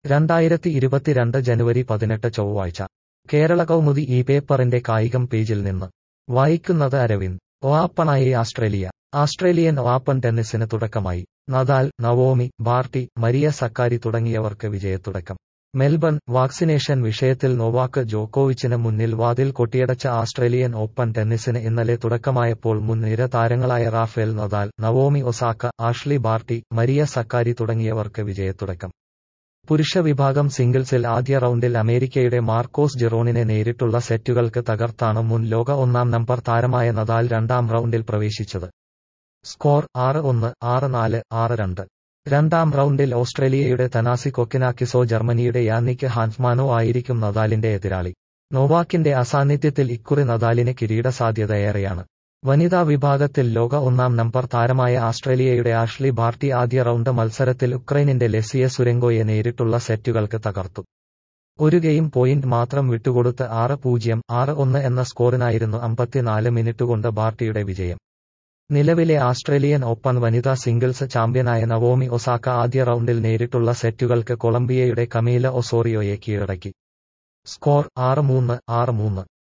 രണ്ടായിരത്തി ഇരുപത്തിരണ്ട് ജനുവരി പതിനെട്ട് ചൊവ്വാഴ്ച കേരള കൗമുദി ഈ പേപ്പറിന്റെ കായികം പേജിൽ നിന്ന് വായിക്കുന്നത് അരവിന്ദ് ഓപ്പണായി ആസ്ട്രേലിയ ആസ്ട്രേലിയൻ ഓപ്പൺ ടെന്നീസിന് തുടക്കമായി Nadal Naomi Barty Maria Sakkari തുടങ്ങിയവർക്ക് വിജയത്തുടക്കം മെൽബൺ വാക്സിനേഷൻ വിഷയത്തിൽ നോവാക്ക് ജോക്കോവിച്ചിന് മുന്നിൽ വാതിൽ കൊട്ടിയടച്ച ആസ്ട്രേലിയൻ ഓപ്പൺ ടെന്നീസിന് ഇന്നലെ തുടക്കമായപ്പോൾ മുൻനിര താരങ്ങളായ Rafael Nadal Naomi Osaka Ashleigh Barty Maria Sakkari തുടങ്ങിയവർക്ക് വിജയത്തുടക്കം പുരുഷ വിഭാഗം സിംഗിൾസിൽ ആദ്യ റൗണ്ടിൽ അമേരിക്കയുടെ മാർക്കോസ് ജെറോണിനെ നേരിട്ടുള്ള സെറ്റുകൾക്ക് തകർത്താണ് മുൻ ലോക ഒന്നാം നമ്പർ താരമായ നദാൽ രണ്ടാം റൗണ്ടിൽ പ്രവേശിച്ചത് സ്കോർ ആറ് ഒന്ന് ആറ് നാല് ആറ് രണ്ട് രണ്ടാം റൗണ്ടിൽ ഓസ്ട്രേലിയയുടെ തനാസി കൊക്കിനാക്കിസോ ജർമ്മനിയുടെ യാന്നിക്ക് ഹാൻസ്മാനോ ആയിരിക്കും നദാലിന്റെ എതിരാളി നോവാക്കിന്റെ അസാന്നിധ്യത്തിൽ ഇക്കുറി നദാലിന് കിരീട സാധ്യതയേറെയാണ് വനിതാ വിഭാഗത്തിൽ ലോക ഒന്നാം നമ്പർ താരമായ ആസ്ട്രേലിയയുടെ ആഷ്ലി ബാർട്ടി ആദ്യ റൗണ്ട് മത്സരത്തിൽ ഉക്രൈനിന്റെ ലെസിയ സുരംഗോയെ നേരിട്ടുള്ള സെറ്റുകൾക്ക് തകർത്തു ഒരു ഗെയിം പോയിന്റ് മാത്രം വിട്ടുകൊടുത്ത് ആറ് പൂജ്യം ആറ് ഒന്ന് എന്ന സ്കോറിനായിരുന്നു അമ്പത്തിനാല് മിനിറ്റ് കൊണ്ട് ബാർട്ടിയുടെ വിജയം നിലവിലെ ആസ്ട്രേലിയൻ ഓപ്പൺ വനിതാ സിംഗിൾസ് ചാമ്പ്യനായ നവോമി ഒസാക്ക ആദ്യ റൗണ്ടിൽ നേരിട്ടുള്ള സെറ്റുകൾക്ക് കൊളംബിയയുടെ കമീല ഒസോറിയോയെ കീഴടക്കി സ്കോർ ആറ് മൂന്ന് ആറ് മൂന്ന്